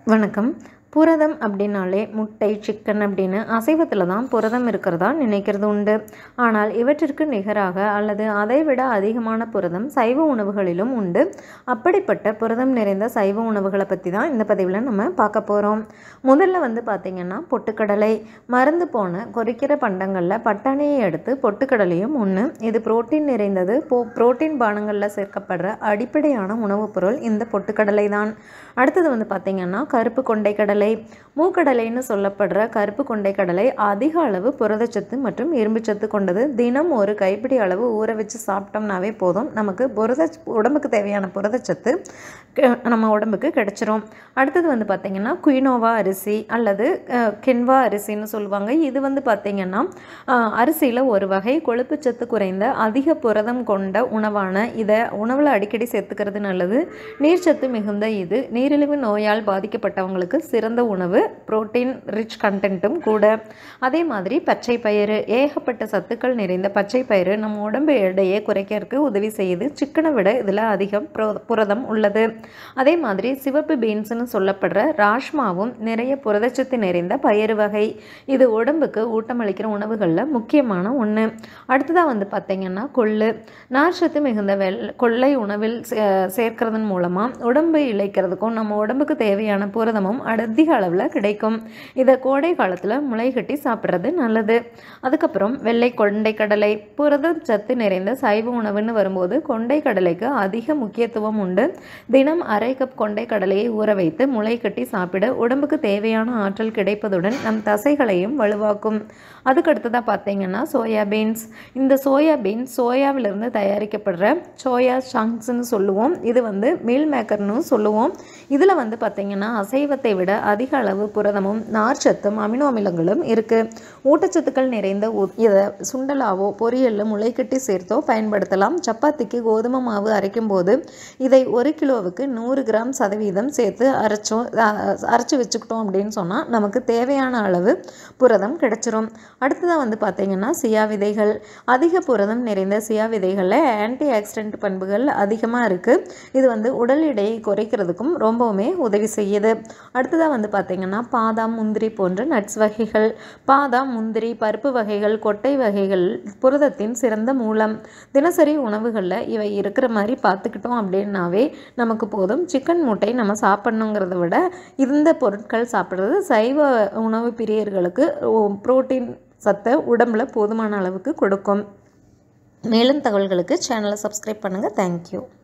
வணக்கம் புரதம் அப்படின்னாலே முட்டை சிக்கன் அப்படின்னு அசைவத்தில் தான் புரதம் இருக்கிறதா நினைக்கிறது உண்டு ஆனால் இவற்றிற்கு நிகராக அல்லது அதைவிட அதிகமான புரதம் சைவ உணவுகளிலும் உண்டு அப்படிப்பட்ட புரதம் நிறைந்த சைவ உணவுகளை பற்றி தான் இந்த பதிவில் நம்ம பார்க்க போகிறோம் முதல்ல வந்து பார்த்திங்கன்னா பொட்டுக்கடலை மறந்து போன கொறிக்கிற பண்டங்களில் பட்டாணியை எடுத்து பொட்டுக்கடலையும் ஒன்று இது புரோட்டீன் நிறைந்தது போ புரோட்டீன் பானங்களில் சேர்க்கப்படுற அடிப்படையான உணவுப் பொருள் இந்த பொட்டுக்கடலை தான் அடுத்தது வந்து பார்த்திங்கன்னா கருப்பு கொண்டை கடலை மூக்கடலைன்னு சொல்லப்படுற கருப்பு கொண்டை கடலை அதிக அளவு புரதச்சத்து மற்றும் இரும்புச்சத்து கொண்டது தினம் ஒரு கைப்பிடி அளவு ஊற வச்சு சாப்பிட்டோம்னாவே போதும் நமக்கு புரத உடம்புக்கு தேவையான புரதச்சத்து க- நம்ம உடம்புக்கு கிடைச்சிரும் அடுத்தது வந்து பார்த்திங்கன்னா குயினோவா அரிசி அல்லது அஹ், கின்வா அரிசின்னு சொல்லுவாங்க இது வந்து பார்த்திங்கன்னா அரிசியில் ஒரு வகை கொழுப்புச்சத்து குறைந்த அதிக புரதம் கொண்ட உணவான இதை உணவில் அடிக்கடி சேர்த்துக்கிறது நல்லது நீர்ச்சத்து மிகுந்த இது நீரிழிவு நோயால் பாதிக்கப்பட்டவங்களுக்கு சிறந்த உணவு புரோட்டீன் ரிச் கண்டென்ட்டும் கூட அதே மாதிரி பச்சை பயிறு ஏகப்பட்ட சத்துக்கள் நிறைந்த பச்சை பயிறு நம்ம உடம்பு எடையை குறைக்கிறதுக்கு உதவி செய்யுது சிக்கனை விட இதில் அதிகம் புர- புரதம் உள்ளது அதே மாதிரி சிவப்பு பீன்ஸ்னு சொல்லப்படுற ராஷ்மாவும் நிறைய புரதச்சத்து நிறைந்த பயிறு வகை இது உடம்புக்கு ஊட்டமளிக்கிற உணவுகளில் முக்கியமான ஒன்று அடுத்ததாக வந்து பார்த்திங்கன்னா கொள்ளு நார்ச்சத்து மிகுந்த வெள் கொள்ளை உணவில் சே- சேர்க்கறதன் மூலமாக உடம்பு இழைக்கிறதுக்கும் நம்ம உடம்புக்கு தேவையான புரதமும் அதிக அளவில் கிடைக்கும் இதை கோடை காலத்தில் முளை கட்டி சாப்பிட்றது நல்லது அதுக்கப்புறம் வெள்ளை கொண்டை கடலை புரதம் சத்து நிறைந்த சைவ உணவுன்னு வரும்போது கொண்டை கடலைக்கு அதிக முக்கியத்துவம் உண்டு தினம் அரை கப் கொண்டை கடலையை ஊற வைத்து முளை கட்டி சாப்பிட உடம்புக்கு தேவையான ஆற்றல் கிடைப்பதுடன் நம் தசைகளையும் வலுவாக்கும் அதுக்கு அடுத்ததாக பார்த்தீங்கன்னா சோயா பீன்ஸ் இந்த சோயா பீன்ஸ் சோயாவிலிருந்து தயாரிக்கப்படுற சோயா சங்க்ஸ்னு சொல்லுவோம் இது வந்து மீல் மேக்கர்னு சொல்லுவோம் இதில் வந்து பார்த்தீங்கன்னா அசைவத்தை விட அதிக அளவு புரதமும் நார்ச்சத்தும் அமினோ அமிலங்களும் இருக்குது ஊட்டச்சத்துக்கள் நிறைந்த உ- இதை சுண்டலாவோ பொரியல்ல முளைக்கட்டி சேர்த்தோ பயன்படுத்தலாம் சப்பாத்திக்கு கோதுமை மாவு அரைக்கும் போது இதை ஒரு கிலோவுக்கு நூறு கிராம் சதவீதம் சேர்த்து அரைச்சோம் அரைச்சி வச்சுக்கிட்டோம் அப்படின்னு சொன்னால் நமக்கு தேவையான அளவு புரதம் கிடைச்சிரும் அடுத்ததாக வந்து பார்த்திங்கன்னா சியா விதைகள் அதிக புரதம் நிறைந்த சியா விதைகளில் ஆன்டி ஆக்சிடென்ட் பண்புகள் அதிகமாக இருக்குது இது வந்து உடல் எடையை குறைக்கிறதுக்கும் ரொம்பவுமே உதவி செய்யுது அடுத்ததாக வந்து பார்த்திங்கன்னா பாதாம் முந்திரி போன்ற நட்ஸ் வகைகள் பாதாம் முந்திரி பருப்பு வகைகள் கொட்டை வகைகள் புரதத்தின் சிறந்த மூலம் தினசரி உணவுகளில் இவை இருக்கிற மாதிரி பார்த்துக்கிட்டோம் அப்படின்னாவே நமக்கு போதும் சிக்கன் முட்டை நம்ம சாப்பிட்ணுங்கிறத விட இந்த பொருட்கள் சாப்பிட்றது சைவ உணவு பிரியர்களுக்கு புரோட்டீன் சத்தை உடம்புல போதுமான அளவுக்கு கொடுக்கும் மேலும் தகவல்களுக்கு சேனலை சப்ஸ்கிரைப் பண்ணுங்கள் தேங்க்யூ